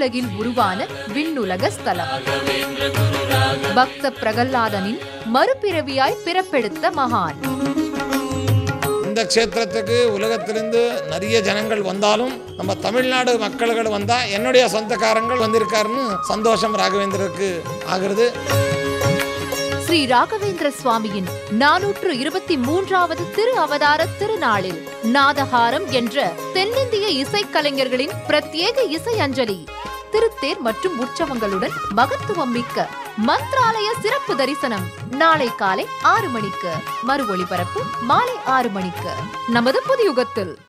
விண்ணுலகில் உருவான விண்ணுலக ஸ்தலம் பக்த பிரகல்லாதனின் மறுபிறவியாய் பிறப்பெடுத்த மகான் இந்த க்ஷேத்திரத்துக்கு உலகத்திலிருந்து நிறைய ஜனங்கள் வந்தாலும் நம்ம தமிழ்நாடு மக்கள்கள் வந்தால் என்னுடைய சொந்தக்காரங்கள் வந்திருக்காருன்னு சந்தோஷம் ராகவேந்திரருக்கு ஆகிறது ஸ்ரீ ராகவேந்திர சுவாமியின் நானூற்று இருபத்தி மூன்றாவது திரு அவதார திருநாளில் நாதஹாரம் என்ற தென்னிந்திய இசைக்கலைஞர்களின் பிரத்யேக இசை அஞ்சலி திருத்தேர் மற்றும் உற்சவங்களுடன் மகத்துவம் மிக்க மந்த்ராலய சிறப்பு தரிசனம் நாளை காலை ஆறு மணிக்கு மறு ஒளிபரப்பு மாலை ஆறு மணிக்கு நமது புதியுகத்தில்